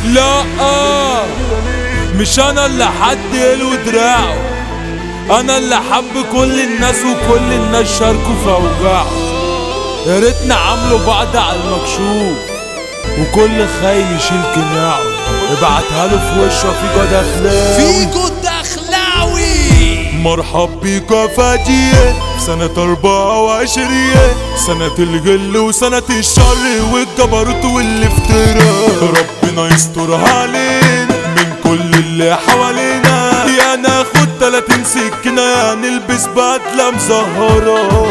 لا مش انا اللي حد له دراعه انا اللي حب كل الناس وكل الناس شاركوا في اوجاعه يا ريتنا عاملوا بعض على المكشوف وكل خاين يشيل قناعه ابعتها له في وشه في جود اخلاق فيجو الدخلاوي مرحب بيك يا فادية سنة أربعة وعشرية سنة الغل وسنة الشر والجبروت والافتراء ربنا يسترها علينا من كل اللي حوالينا يا ناخد تلاتين سكينة يا نلبس بدلة مزهرة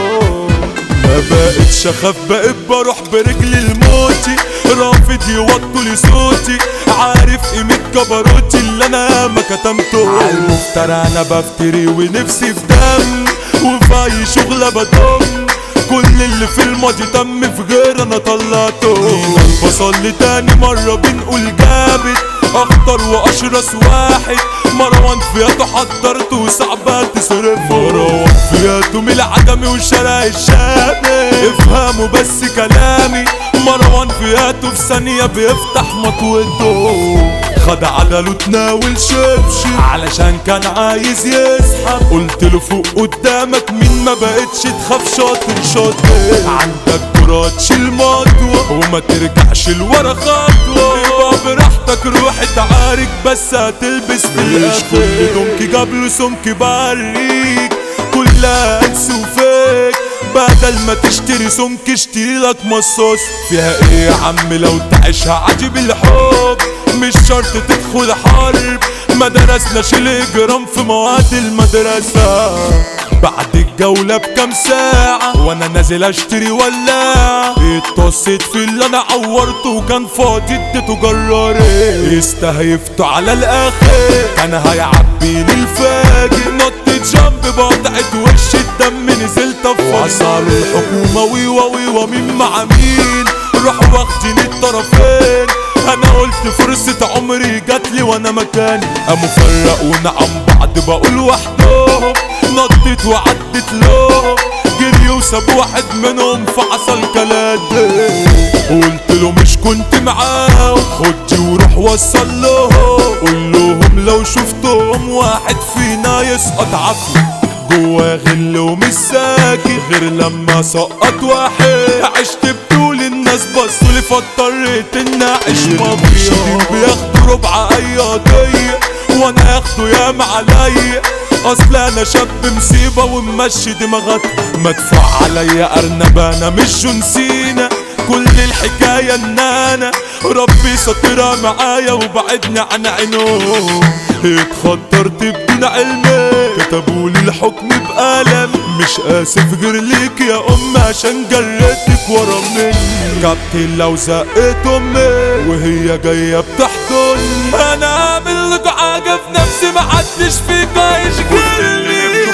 ما بقتش اخاف بقيت بروح برجلي لموتي رافض يوطوا لي صوتي عارف قيمة جبروتي اللي انا ما كتمته عالمفترى انا بفتري ونفسي في دم وفي اي شغلة بدم كل اللي في الماضي تم في غير انا طلعته بصلي تاني مرة بنقول جابت اخطر واشرس واحد مروان فياته حضرته وصعبة تصرف مروان فياته من العدم والشارع الشامي افهموا بس كلامي مروان فياته في ثانية بيفتح مطوته خد عدله تناول شبشب علشان كان عايز يسحب قلت له فوق قدامك مين ما بقتش تخاف شاطر شاطر عندك كرة تشيل مطوة وما ترجعش لورا خطوة يبقى براحتك روح اتعارك بس هتلبس في الاخر كل دونكي جاب له سمك بريك كلها انس وفيك بدل ما تشتري سمك اشتري لك مصاص فيها ايه يا عم لو تعيشها عجيب الحب مش شرط تدخل حرب ما درسناش الاجرام في مواد المدرسة بعد الجولة بكام ساعة وانا نازل اشتري ولاعة اتصيت في اللي انا عورته وكان فاضي اديته جراري استهيفته على الاخر كان هيعبي لي الفاجر نطت جنب بقطعت وش الدم نزلت افصل الحكومة ويوا ويوا مين مع مين راحوا واخدين الطرفين انا قلت فرصة عمري جاتلي وانا مكاني قاموا فرقونا عن بعض بقول وحدهم نطيت وعدت لهم جري وساب واحد منهم فحصل كلاتي قلت له مش كنت معاهم خدي وروح وصل لهم قول لهم لو شفتهم واحد فينا يسقط عافية جوا غل ومش ساكت غير لما سقط واحد عشت بطول الناس بصوا لي فاضطريت اني اعيش مافيا بياخدوا ربع اي قضية وانا اخده ياما عليا اصل انا شاب مصيبة وممشي دماغك مدفوع عليا ارنب انا مش جون سينا كل الحكاية ان انا ربي سطرها معايا وبعدني عن عينه اتخطرت بدون علمي كتبولي الحكم بقلم مش اسف غير ليك يا ام عشان جريتك ورا مني كابتن لو زقيت امي وهي جايه بتحضني انا اعمل لك حاجه في نفسي محدش فيك هيشغلني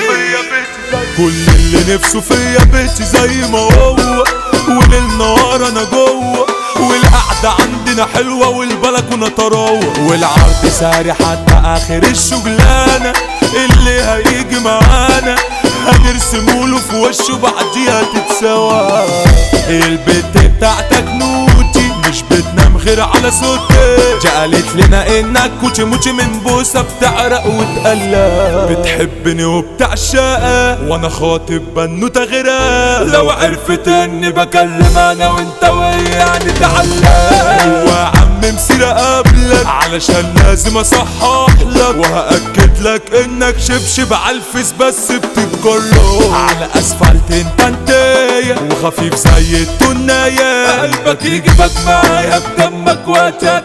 كل اللي نفسه فيا بيتي زي ما هو وليل نهار انا جوه والقعدة عندنا حلوة والبلكونة طراوة والعرض ساري حتى اخر الشغلانة اللي هيجي معانا هنرسموله في وشه بعديها تتسوى البت بتاعتك نوتي مش بتنام غير على صوتي جا قالت لنا انك كوتشي موتشي من بوسه بتعرق وتقلق بتحبني وبتعشقها وانا خاطب بنوته غيرها لو عرفت اني بكلم انا وانت وهي يعني تعلق هو يا عم مسيرة قبلك علشان لازم اصحح لك وهأكد لك انك شبشب عالفيس بس بتتجرب على اسفلت انت انتية وخفيف زي التناية قلبك يجيبك معايا بدمك وقتها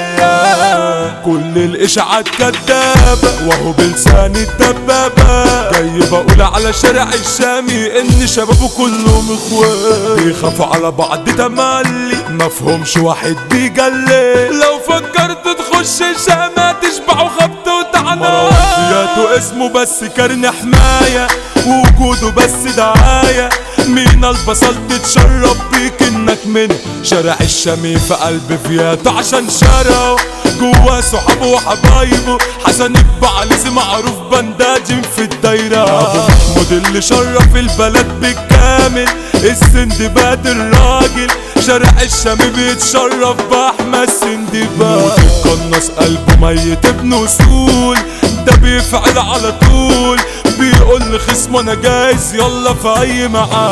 تتجرى كل الاشاعات كدابة وهو بلساني الدبابة جاي بقول على شارع الشامي ان شبابه كلهم اخوات بيخافوا على بعض تملي مفهومش واحد بيجلي لو فكرت تخش الشامة تشبع خبط وتعنى فياته اسمه بس كرن حماية وجوده بس دعاية مين البصل تتشرب بيك انك من شارع الشامي في قلب فياته عشان شارعه جوا صحابه وحبايبه حسن البعليزي معروف بنداجم في الدايرة ابو محمود اللي شرف البلد بالكامل السندباد الراجل شارع الشام بيتشرف باحمد سندباد القناص قلبه ميت ابن اصول ده بيفعل على طول بيقول لخصمه انا جايز يلا في اي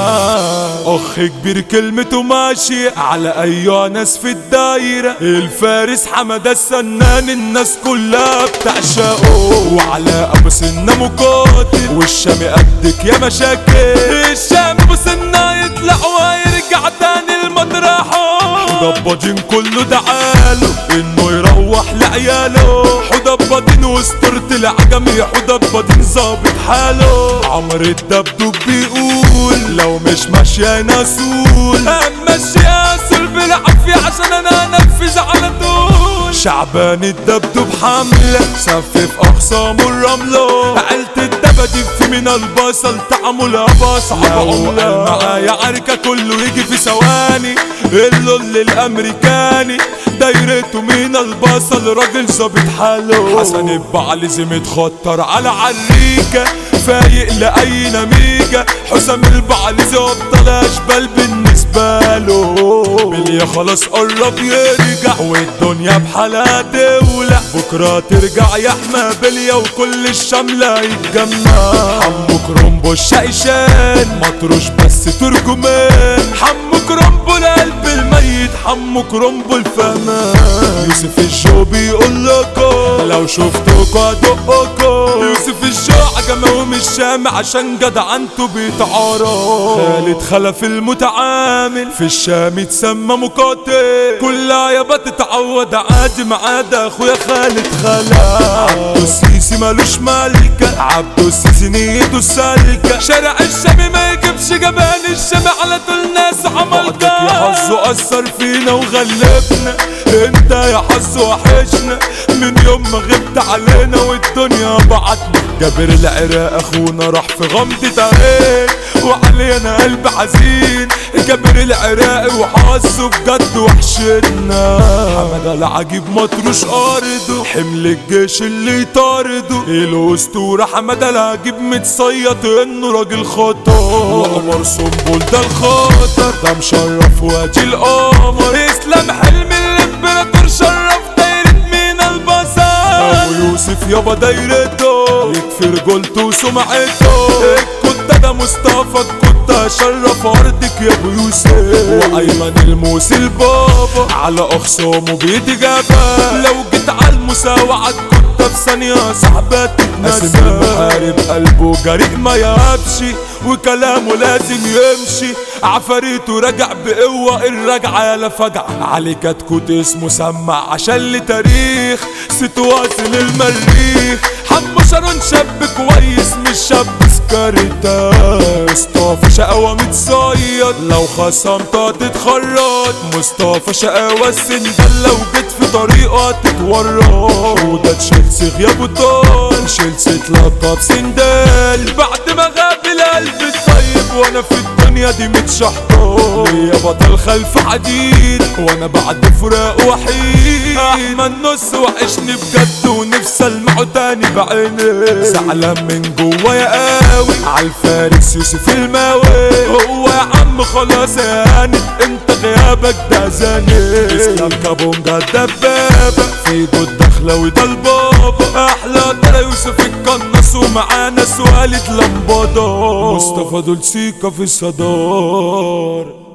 معاد اخ كبير كلمته ماشي على اي ناس في الدايرة الفارس حمد السنان الناس كلها بتعشقه وعلى ابو سنة مقاتل والشام قدك يا مشاكل الشام ابو سنة يطلع ويرجع تاني المطرحه حدبضين كله دعاله انه يروح لعياله حدبضين وسطرة العجمي حدبضين ظابط حاله عمر الدبدوب بيقول لو مش ماشية نسول همشي اسول بالعافية عشان انا انفذ على طول شعبان الدبدوب حملة سفف اخصام الرملة عيلة الدبدب في من البصل تعمل بصعب عملة معايا عركة كله يجي في ثواني اللول الامريكاني دايرته من البصل راجل ظابط حاله حسن البعلزم اتخطر على عريكة فايق لأي نميجة حسام البعلزي ابطال اشبال بالنسبة له بليا خلاص قرب يرجع والدنيا بحالها تولع بكرة ترجع يا احمى بليا وكل الشملة يتجمع حمو كرومبو الشايشان مطروش بس ترجمان حمو كرومبو القلب الميت حمو كرومبو الفهمان يوسف الشو بيقول لكم لو شفتوكوا ادقكم يوسف الشو عجمه مش شام عشان جدع انتوا بيتعاروا خالد خلف المتعامل في الشام يتسمى مقاتل كلها يابا تتعود عادي ما عدا اخويا خالد خلا عبدو السيسي مالوش ملكة عبدو السيسي نيته سالكة شارع الشام ما يجيبش جبان الشام على طول ناس عملكة يا حظه اثر فينا وغلبنا انت يا حظ وحشنا من يوم ما غبت علينا والدنيا بعتنا جابر العراق اخونا راح في غمضة عين وعلينا قلب حزين جابر العراقي وحظه بجد وحشتنا حمد العجيب مطروش ارضه حمل الجيش اللي يطارده الاسطورة حمد العجيب متصيط انه راجل خطر وعمر سنبل ده الخطر ده مشرف وادي القمر اسلام حلمي الامبراطور شرف دايرة مينا البصر ابو يوسف يابا دايرته يكفي رجولته وسمعته الكتة ده مصطفى الكتة شرف ارضك يا ابو يوسف وايمن الموسي البابا على اخصامه بيتجابى لو جيت على المساواة الكتة في ثانية صاحبات تتنسى المحارب قلبه جريء ما يهبش وكلامه لازم يمشي عفاريته رجع بقوة الرجعة يا فجعة علي كتكوت اسمه سمع عشان لتاريخ ست واصل المريخ حمو شارون شاب كويس مش شاب سكرتا مصطفى شقاوة متصيد لو خصمتها تتخرط مصطفى شقاوة السندال لو جيت في طريقه تتورط وده تشيلسي غيابه طال تشيلسي اتلقب سندال بعد ما غاب القلب الطيب وانا في الدنيا دي متشحطط ليا بطل خلف حديد وانا بعد فراق وحيد احمد نص وحشني بجد ونفسي المعه تاني بعيني زعلان من جوا يا قاوي عالفارس يوسف الماوي هو يا عم خلاص يا هانت انت غيابك ده زاني اسلام كابونجا الدبابة في ايده الدخلة وده البابا احلى ترى يوسف القناص ومعانا سوالد لمبادة مصطفى دول سيكا في الصدار